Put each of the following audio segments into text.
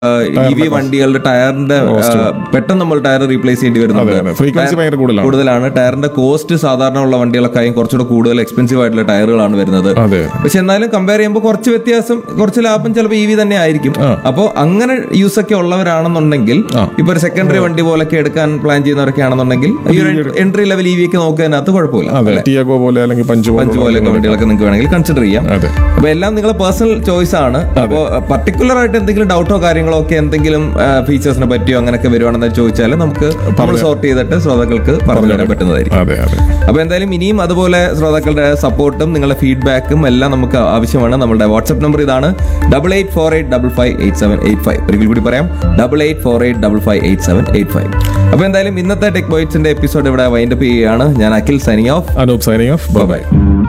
E V വണ്ടികളുടെ ടയറിന്റെ ആ, പെട്ടെന്ന് നമ്മൾ ടയർ റീപ്ലേസ് ചെയ്യേണ്ടി അതെ വരുന്നുണ്ട് അതെ ഫ്രീക്വൻസി ഭയങ്കര കൂടുതലാണ് കൂടുതലാണ് ടയറിന്റെ കോസ്റ്റ് സാധാരണ ഉള്ള വണ്ടികളൊക്കെയും കുറച്ചുകൂടെ കൂടുതൽ എക്സ്പെൻസീവ് ആയിട്ടുള്ള ടയറുകളാണ് വരുന്നത് അതെ പക്ഷെ എന്നാലും കമ്പയർ ചെയ്യുമ്പോൾ കുറച്ച് വ്യത്യാസം കുറച്ച് ലാഭം ചിലപ്പോൾ ഇ വി തന്നെ ആയിരിക്കും ആ. അപ്പോൾ അങ്ങനെ യൂസ് ഒക്കെ ഉള്ളവരാണെന്നുണ്ടെങ്കിൽ ആ. ഇപ്പൊ ഒരു സെക്കൻഡറി വണ്ടി പോലൊക്കെ എടുക്കാൻ പ്ലാൻ ചെയ്യുന്നവരൊക്കെ ആണെന്നുണ്ടെങ്കിൽ ഈ ഒരു എൻട്രി ലെവൽ ഇ വി ഒക്കെ നോക്കുന്നതിനകത്ത് കുഴപ്പമില്ല അതെ ടിയാഗോ പോലെ അല്ലെങ്കിൽ പഞ്ച് അഞ്ച് പോലെ പോലെയൊക്കെ വണ്ടികളൊക്കെ നിങ്ങൾക്ക് വേണമെങ്കിൽ കൺസിഡർ ചെയ്യാം അതെ അപ്പൊ എല്ലാം നിങ്ങളെ പേഴ്സണൽ ചോയ്സ് ആണ് അപ്പോൾ പർട്ടിക്കുലർ ആയിട്ട് എന്തെങ്കിലും ഡൗട്ടോ കാര്യങ്ങളോ ഒക്കെ എന്തെങ്കിലും ഫീച്ചേഴ്സിനെ പറ്റിയോ അങ്ങനെയൊക്കെ വരുവാണെന്ന് ചോദിച്ചാൽ നമുക്ക് നമ്മൾ സോർട്ട് ചെയ്തിട്ട് ശ്രോതാക്കൾക്ക് പറഞ്ഞു തരാൻ പറ്റുന്നതായിരിക്കും അതെ അതെ അപ്പൊ എന്തായാലും ഇനിയും അതുപോലെ ശ്രോതാക്കളുടെ സപ്പോർട്ടും നിങ്ങളുടെ ഫീഡ്ബാക്കും എല്ലാം നമുക്ക് ആവശ്യമാണ് നമ്മുടെ വാട്സ്ആപ്പ് നമ്പർ ഇതാണ് double eight four eight double five eight seven eight five ഒരിക്കൽ കൂടി പറയാം double eight four eight double five eight seven eight five അപ്പൊ എന്തായാലും ഇന്നത്തെ ടെക് ബോയ്സിന്റെ എപ്പിസോഡ് ഇവിടെ വൈൻഡപ്പ് ചെയ്യുകയാണ് ഞാൻ Akhil signing off Anoop signing off bye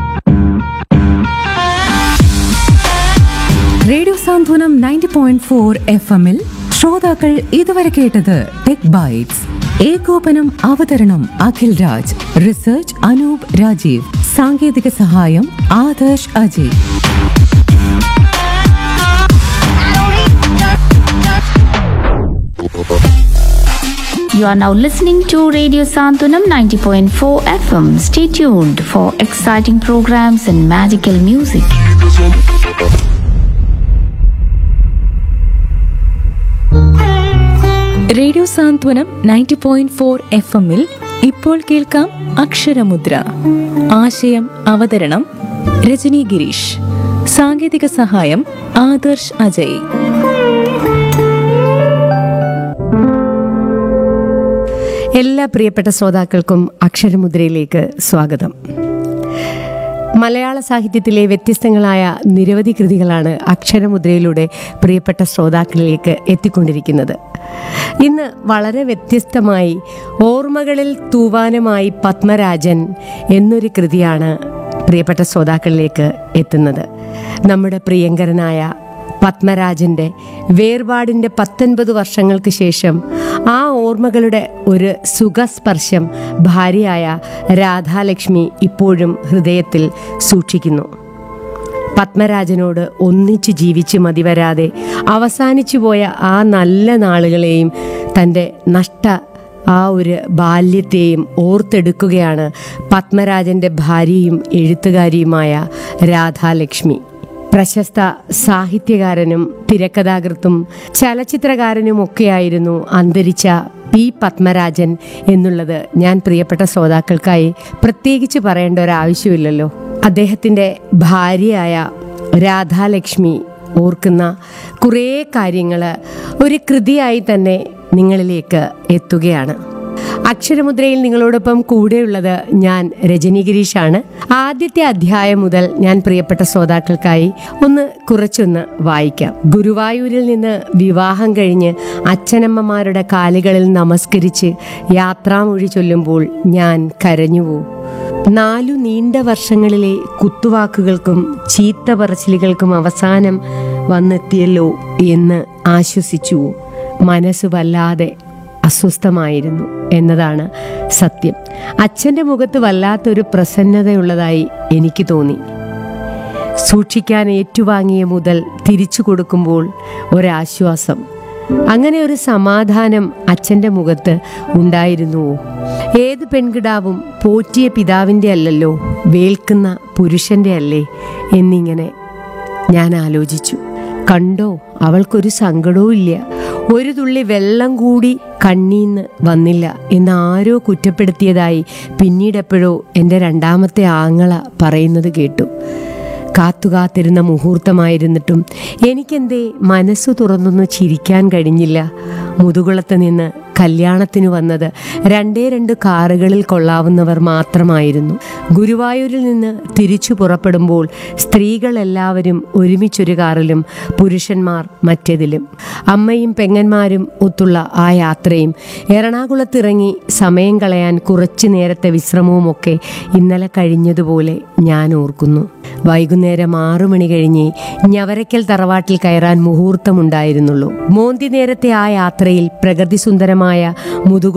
radio Santhwanam ninety point four F എമ്മിൽ ശ്രോതാക്കൾ ഇതുവരെ കേട്ടത് ടെക് ബൈറ്റ്സ് ഏകോപനം അവതരണം അഖിൽ രാജ് റിസർച്ച് അനൂപ് രാജീവ് സാങ്കേതിക സഹായം Adarsh Ajay You are now listening to Radio Santunam 90.4 FM. Stay tuned for exciting programs and magical music. Radio Santhwanam ninety point four F എമ്മിൽ ഇപ്പോൾ കേൾക്കാം അക്ഷരമുദ്ര ആശയം അവതരണം രജനി ഗിരീഷ് സാങ്കേതിക സഹായം ആദർശ് അജയ് എല്ലാ പ്രിയപ്പെട്ട ശ്രോതാക്കൾക്കും അക്ഷരമുദ്രയിലേക്ക് സ്വാഗതം മലയാള സാഹിത്യത്തിലെ വ്യത്യസ്തങ്ങളായ നിരവധി കൃതികളാണ് അക്ഷരമുദ്രയിലൂടെ പ്രിയപ്പെട്ട ശ്രോതാക്കളിലേക്ക് എത്തിക്കൊണ്ടിരിക്കുന്നത് ഇന്ന് വളരെ വ്യത്യസ്തമായി ഓർമ്മകളിൽ തൂവാനമായി പത്മരാജൻ എന്നൊരു കൃതിയാണ് പ്രിയപ്പെട്ട ശ്രോതാക്കളിലേക്ക് എത്തുന്നത് നമ്മുടെ പ്രിയങ്കരനായ പത്മരാജന്റെ വേർപാടിന്റെ പത്തൊൻപത് വർഷങ്ങൾക്ക് ശേഷം ആ ഓർമ്മകളുടെ ഒരു സുഖസ്പർശം ഭാര്യയായ രാധാലക്ഷ്മി ഇപ്പോഴും ഹൃദയത്തിൽ സൂക്ഷിക്കുന്നു പത്മരാജനോട് ഒന്നിച്ചു ജീവിച്ച് മതിവരാതെ അവസാനിച്ചു പോയ ആ നല്ല നാളുകളെയും തൻ്റെ നഷ്ട ആ ഒരു ബാല്യത്തെയും ഓർത്തെടുക്കുകയാണ് പത്മരാജന്റെ ഭാര്യയും എഴുത്തുകാരിയുമായ രാധാലക്ഷ്മി പ്രശസ്ത സാഹിത്യകാരനും തിരക്കഥാകൃത്തും ചലച്ചിത്രകാരനും ഒക്കെയായിരുന്നു അന്തരിച്ച പി പത്മരാജൻ എന്നുള്ളത് ഞാൻ പ്രിയപ്പെട്ട ശ്രോതാക്കൾക്കായി പ്രത്യേകിച്ച് പറയേണ്ട ഒരു ആവശ്യമില്ലല്ലോ അദ്ദേഹത്തിൻ്റെ ഭാര്യയായ രാധാലക്ഷ്മി ഓർക്കുന്ന കുറേ കാര്യങ്ങൾ ഒരു കൃതിയായി തന്നെ നിങ്ങളിലേക്ക് എത്തുകയാണ് അക്ഷരമുദ്രയിൽ നിങ്ങളോടൊപ്പം കൂടെയുള്ളത് ഞാൻ രജനി ഗിരീഷാണ് ആദ്യത്തെ അധ്യായം മുതൽ ഞാൻ പ്രിയപ്പെട്ട ശ്രോതാക്കൾക്കായി ഒന്ന് കുറച്ചൊന്ന് വായിക്കാം ഗുരുവായൂരിൽ നിന്ന് വിവാഹം കഴിഞ്ഞ് അച്ഛനമ്മമാരുടെ കാലുകളിൽ നമസ്കരിച്ച് യാത്രാമൊഴി ചൊല്ലുമ്പോൾ ഞാൻ കരഞ്ഞുപോകും നാലു നീണ്ട വർഷങ്ങളിലെ കുത്തുവാക്കുകൾക്കും ചീത്ത പറച്ചിലുകൾക്കും അവസാനം വന്നെത്തിയല്ലോ എന്ന് ആശ്വസിച്ചു മനസ്സ് വല്ലാതെ അസ്വസ്ഥമായിരുന്നു എന്നതാണ് സത്യം അച്ഛൻ്റെ മുഖത്ത് വല്ലാത്തൊരു പ്രസന്നതയുള്ളതായി എനിക്ക് തോന്നി സൂക്ഷിക്കാൻ ഏറ്റുവാങ്ങിയ മുതൽ തിരിച്ചു കൊടുക്കുമ്പോൾ ഒരാശ്വാസം അങ്ങനെ ഒരു സമാധാനം അച്ഛൻ്റെ മുഖത്ത് ഉണ്ടായിരുന്നുവോ ഏത് പെൺകിടാവും പോറ്റിയ പിതാവിൻ്റെ അല്ലല്ലോ വേൽക്കുന്ന പുരുഷൻ്റെ അല്ലേ എന്നിങ്ങനെ ഞാൻ ആലോചിച്ചു കണ്ടോ അവൾക്കൊരു സങ്കടവും ഇല്ല ഒരു തുള്ളി വെള്ളം കൂടി കണ്ണീന്ന് വന്നില്ല എന്ന് ആരോ കുറ്റപ്പെടുത്തിയതായി പിന്നീടെപ്പോഴോ എൻ്റെ രണ്ടാമത്തെ ആങ്ങള പറയുന്നത് കേട്ടു കാത്തുകാത്തിരുന്ന മുഹൂർത്തമായിരുന്നിട്ടും എനിക്കെന്തേ മനസ്സു തുറന്നൊന്ന് ചിരിക്കാൻ കഴിഞ്ഞില്ല മുതുകുളത്ത് നിന്ന് കല്യാണത്തിന് വന്നത് രണ്ടേ രണ്ട് കാറുകളിൽ കൊള്ളാവുന്നവർ മാത്രമായിരുന്നു ഗുരുവായൂരിൽ നിന്ന് തിരിച്ചു പുറപ്പെടുമ്പോൾ സ്ത്രീകൾ എല്ലാവരും ഒരുമിച്ചൊരു കാറിലും പുരുഷന്മാർ മറ്റേതിലും അമ്മയും പെങ്ങന്മാരും ഒത്തുള്ള ആ യാത്രയും എറണാകുളത്തിറങ്ങി സമയം കളയാൻ കുറച്ചു നേരത്തെ വിശ്രമവുമൊക്കെ ഇന്നലെ കഴിഞ്ഞതുപോലെ ഞാൻ ഓർക്കുന്നു വൈകുന്നേരം ആറു മണി കഴിഞ്ഞ് ഞവരക്കൽ തറവാട്ടിൽ കയറാൻ മുഹൂർത്തമുണ്ടായിരുന്നുള്ളൂ മോന്തി നേരത്തെ ആ യാത്രയിൽ പ്രകൃതി സുന്ദരമായ മുതുകുളം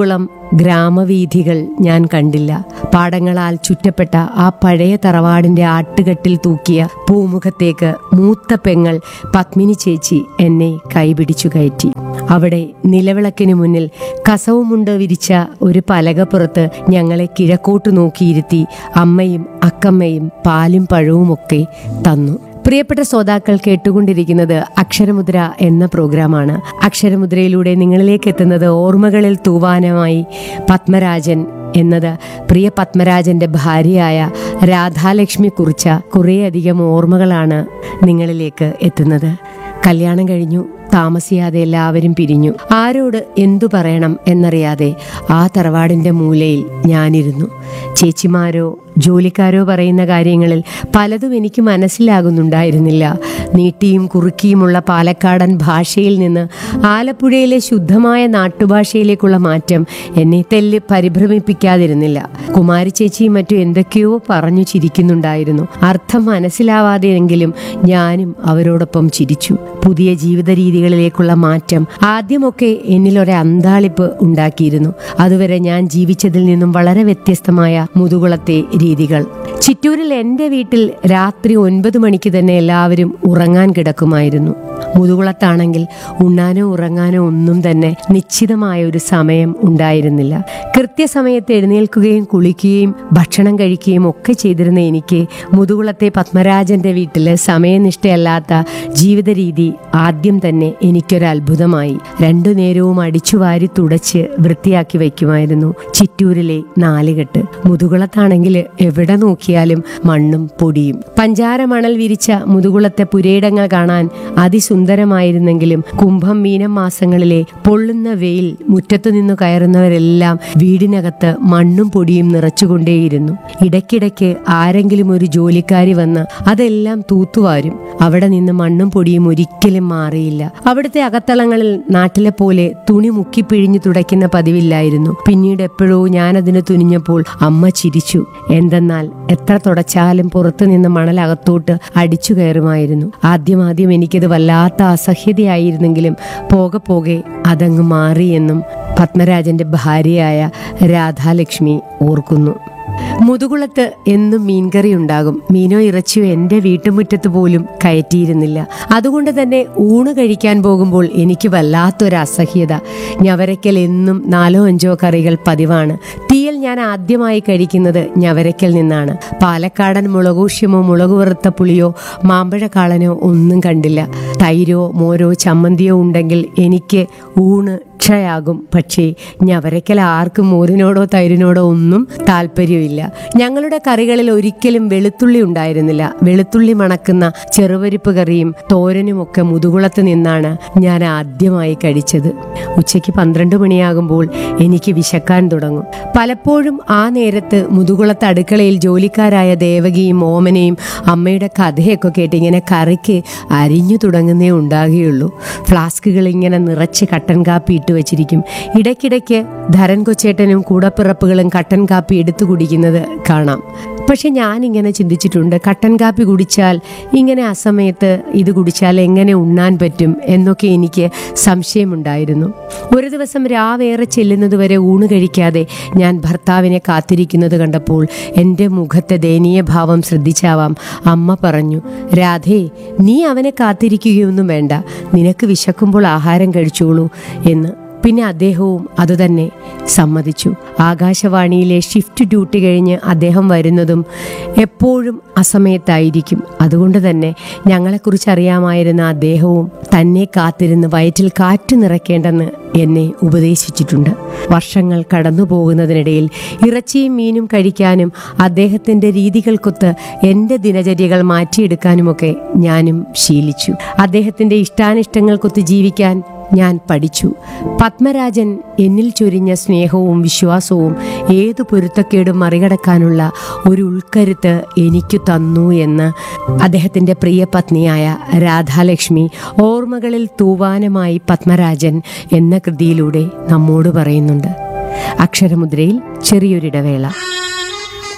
ഗ്രാമവീഥികൾ ഞാൻ കണ്ടില്ല പാടങ്ങളാൽ ചുറ്റപ്പെട്ട ആ പഴയ തറവാടിന്റെ ആട്ടുകെട്ടിൽ തൂക്കിയ പൂമുഖത്തേക്ക് മൂത്ത പെങ്ങൾ പത്മിനി ചേച്ചി എന്നെ കൈപിടിച്ചു കയറ്റി അവിടെ നിലവിളക്കിന് മുന്നിൽ കസവുമുണ്ട് വിരിച്ച ഒരു പലകപ്പുറത്ത് ഞങ്ങളെ കിഴക്കോട്ട് നോക്കിയിരുത്തി അമ്മയും അക്കമ്മയും പാലും പഴവുമൊക്കെ തന്നു പ്രിയപ്പെട്ട ശ്രോതാക്കൾ കേട്ടുകൊണ്ടിരിക്കുന്നത് അക്ഷരമുദ്ര എന്ന പ്രോഗ്രാമാണ് അക്ഷരമുദ്രയിലൂടെ നിങ്ങളിലേക്ക് എത്തുന്നത് ഓർമ്മകളിൽ തൂവാനമായി പത്മരാജൻ എന്നത് പ്രിയ പത്മരാജന്റെ ഭാര്യയായ രാധാലക്ഷ്മി കുറിച്ച കുറേയധികം ഓർമ്മകളാണ് നിങ്ങളിലേക്ക് എത്തുന്നത് കല്യാണം കഴിഞ്ഞു താമസിയാതെ എല്ലാവരും പിരിഞ്ഞു ആരോട് എന്തു പറയണം എന്നറിയാതെ ആ തറവാടിന്റെ മൂലയിൽ ഞാനിരുന്നു ചേച്ചിമാരോ ജോലിക്കാരോ പറയുന്ന കാര്യങ്ങളിൽ പലതും എനിക്ക് മനസ്സിലാകുന്നുണ്ടായിരുന്നില്ല നീട്ടിയും കുറുക്കിയുമുള്ള പാലക്കാടൻ ഭാഷയിൽ നിന്ന് ആലപ്പുഴയിലെ ശുദ്ധമായ നാട്ടുഭാഷയിലേക്കുള്ള മാറ്റം എന്നെ തെല്ല് പരിഭ്രമിപ്പിക്കാതിരുന്നില്ല കുമാരി ചേച്ചിയും മറ്റും എന്തൊക്കെയോ പറഞ്ഞു ചിരിക്കുന്നുണ്ടായിരുന്നു അർത്ഥം മനസ്സിലാവാതെയെങ്കിലും ഞാനും അവരോടൊപ്പം ചിരിച്ചു പുതിയ ജീവിത രീതികളിലേക്കുള്ള മാറ്റം ആദ്യമൊക്കെ എന്നിലൊരു അന്താളിപ്പ് ഉണ്ടാക്കിയിരുന്നു അതുവരെ ഞാൻ ജീവിച്ചതിൽ നിന്നും വളരെ വ്യത്യസ്തമായ മുതുകുളത്തെ രീതികൾ ചിറ്റൂരിൽ എൻ്റെ വീട്ടിൽ രാത്രി ഒൻപത് മണിക്ക് തന്നെ എല്ലാവരും ഉറങ്ങാൻ കിടക്കുമായിരുന്നു മുതുകുളത്താണെങ്കിൽ ഉണ്ണാനോ ഉറങ്ങാനോ ഒന്നും തന്നെ നിശ്ചിതമായ ഒരു സമയം ഉണ്ടായിരുന്നില്ല കൃത്യസമയത്ത് എഴുന്നേൽക്കുകയും കുളിക്കുകയും ഭക്ഷണം കഴിക്കുകയും ഒക്കെ ചെയ്തിരുന്ന എനിക്ക് മുതുകുളത്തെ പത്മരാജന്റെ വീട്ടില് സമയനിഷ്ഠയല്ലാത്ത ജീവിത രീതി ആദ്യം തന്നെ എനിക്കൊരു അത്ഭുതമായി രണ്ടു നേരവും അടിച്ചുവാരി തുടച്ച് വൃത്തിയാക്കി വയ്ക്കുമായിരുന്നു ചിറ്റൂരിലെ നാലുകെട്ട് മുതുകുളത്താണെങ്കിൽ എവിടെ നോക്കിയാലും മണ്ണും പൊടിയും പഞ്ചാര മണൽ വിരിച്ച മുതുകുളത്തെ പുരയിടങ്ങൾ കാണാൻ അതിസുന്ദരമായിരുന്നെങ്കിലും കുംഭം മീനം മാസങ്ങളിലെ പൊള്ളുന്ന വെയിൽ മുറ്റത്തു നിന്നു കയറുന്നവരെല്ലാം വീടിനകത്ത് മണ്ണും പൊടിയും നിറച്ചുകൊണ്ടേയിരുന്നു ഇടയ്ക്കിടയ്ക്ക് ആരെങ്കിലും ഒരു ജോലിക്കാരി വന്ന് അതെല്ലാം തൂത്തുവാരും അവിടെ നിന്ന് മണ്ണും പൊടിയും ഒരിക്കലും മാറിയില്ല അവിടുത്തെ അകത്തളങ്ങളിൽ നാട്ടിലെ പോലെ തുണി മുക്കിപ്പിഴിഞ്ഞു തുടയ്ക്കുന്ന പതിവില്ലായിരുന്നു പിന്നീട് എപ്പോഴോ ഞാനതിന് തുനിഞ്ഞപ്പോൾ അമ്മ ചിരിച്ചു എന്തെന്നാൽ എത്ര തുടച്ചാലും പുറത്തു നിന്ന് മണൽ അകത്തോട്ട് അടിച്ചു കയറുമായിരുന്നു ആദ്യമാദ്യം എനിക്കത് വല്ലാത്ത അസഹ്യതയായിരുന്നെങ്കിലും പോകെ പോകെ അതങ്ങ് മാറിയെന്നും പത്മരാജന്റെ ഭാര്യയായ രാധാലക്ഷ്മി ഓർക്കുന്നു മുതുകുളത്ത് എന്നും മീൻകറി ഉണ്ടാകും മീനോ ഇറച്ചിയോ എൻ്റെ വീട്ടുമുറ്റത്ത് പോലും കയറ്റിയിരുന്നില്ല അതുകൊണ്ട് തന്നെ ഊണ് കഴിക്കാൻ പോകുമ്പോൾ എനിക്ക് വല്ലാത്തൊരു അസഹ്യത ഞവരയ്ക്കൽ എന്നും നാലോ അഞ്ചോ കറികൾ പതിവാണ് തീയൽ ഞാൻ ആദ്യമായി കഴിക്കുന്നത് ഞവരയ്ക്കൽ നിന്നാണ് പാലക്കാടൻ മുളകൂഷ്യമോ മുളക് വറുത്ത പുളിയോ മാമ്പഴക്കാളനോ ഒന്നും കണ്ടില്ല തൈരോ മോരോ ചമ്മന്തിയോ ഉണ്ടെങ്കിൽ എനിക്ക് ഊണ് ക്ഷയാകും പക്ഷേ ഞവരയ്ക്കൽ ആർക്കും മോരിനോടോ തൈരിനോടോ ഒന്നും താല്പര്യമില്ല ഞങ്ങളുടെ കറികളിൽ ഒരിക്കലും വെളുത്തുള്ളി ഉണ്ടായിരുന്നില്ല വെളുത്തുള്ളി മണക്കുന്ന ചെറുപരിപ്പ് കറിയും തോരനും ഒക്കെ മുതുകുളത്ത് നിന്നാണ് ഞാൻ ആദ്യമായി കഴിച്ചത് ഉച്ചയ്ക്ക് പന്ത്രണ്ട് മണിയാകുമ്പോൾ എനിക്ക് വിശക്കാൻ തുടങ്ങും പലപ്പോഴും ആ നേരത്ത് മുതുകുളത്ത് അടുക്കളയിൽ ജോലിക്കാരായ ദേവകിയും ഓമനയും അമ്മയുടെ കഥയൊക്കെ കേട്ട് ഇങ്ങനെ കറിക്ക് അരിഞ്ഞു തുടങ്ങുന്നേ ഉണ്ടാകുകയുള്ളൂ ഫ്ലാസ്കുകൾ ഇങ്ങനെ നിറച്ച് കട്ടൻ കാപ്പി ഇട്ട് വെച്ചിരിക്കും ഇടയ്ക്കിടയ്ക്ക് ധരൻ കൊച്ചേട്ടനും കൂടപ്പിറപ്പുകളും കട്ടൻ കാപ്പി എടുത്തു കുടിക്കുന്നത് കാണാം പക്ഷെ ഞാനിങ്ങനെ ചിന്തിച്ചിട്ടുണ്ട് കട്ടൻ കാപ്പി കുടിച്ചാൽ ഇങ്ങനെ അസമയത്ത് ഇത് കുടിച്ചാൽ എങ്ങനെ ഉണ്ണാൻ പറ്റും എന്നൊക്കെ എനിക്ക് സംശയമുണ്ടായിരുന്നു ഒരു ദിവസം രാവേറെ ചെല്ലുന്നതുവരെ ഊണ് കഴിക്കാതെ ഞാൻ ഭർത്താവിനെ കാത്തിരിക്കുന്നത് കണ്ടപ്പോൾ എൻ്റെ മുഖത്തെ ദയനീയ ഭാവം ശ്രദ്ധിച്ചാവാം അമ്മ പറഞ്ഞു രാധേ നീ അവനെ കാത്തിരിക്കുകയൊന്നും വേണ്ട നിനക്ക് വിശക്കുമ്പോൾ ആഹാരം കഴിച്ചോളൂ എന്ന് പിന്നെ അദ്ദേഹവും അതുതന്നെ സമ്മതിച്ചു ആകാശവാണിയിലെ ഷിഫ്റ്റ് ഡ്യൂട്ടി കഴിഞ്ഞ് അദ്ദേഹം വരുന്നതും എപ്പോഴും അസമയത്തായിരിക്കും അതുകൊണ്ട് തന്നെ ഞങ്ങളെക്കുറിച്ച് അറിയാമായിരുന്ന അദ്ദേഹവും തന്നെ കാത്തിരുന്ന് വയറ്റിൽ കാറ്റ് നിറയ്ക്കേണ്ടെന്ന് എന്നെ ഉപദേശിച്ചിട്ടുണ്ട് വർഷങ്ങൾ കടന്നു പോകുന്നതിനിടയിൽ ഇറച്ചിയും മീനും കഴിക്കാനും അദ്ദേഹത്തിൻ്റെ രീതികൾക്കൊത്ത് എൻ്റെ ദിനചര്യകൾ മാറ്റിയെടുക്കാനുമൊക്കെ ഞാനും ശീലിച്ചു അദ്ദേഹത്തിൻ്റെ ഇഷ്ടാനിഷ്ടങ്ങൾക്കൊത്ത് ജീവിക്കാൻ ഞാൻ പഠിച്ചു പത്മരാജൻ എന്നിൽ ചൊരിഞ്ഞ സ്നേഹവും വിശ്വാസവും ഏതു പൊരുത്തക്കേടും മറികടക്കാനുള്ള ഒരു ഉൾക്കരുത്ത് എനിക്ക് തന്നു എന്ന് അദ്ദേഹത്തിൻ്റെ പ്രിയ പത്നിയായ രാധാലക്ഷ്മി ഓർമ്മകളിൽ തൂവാനമായി പത്മരാജൻ എന്ന കൃതിയിലൂടെ നമ്മോട് പറയുന്നുണ്ട് അക്ഷരമുദ്രയിൽ ചെറിയൊരിടവേള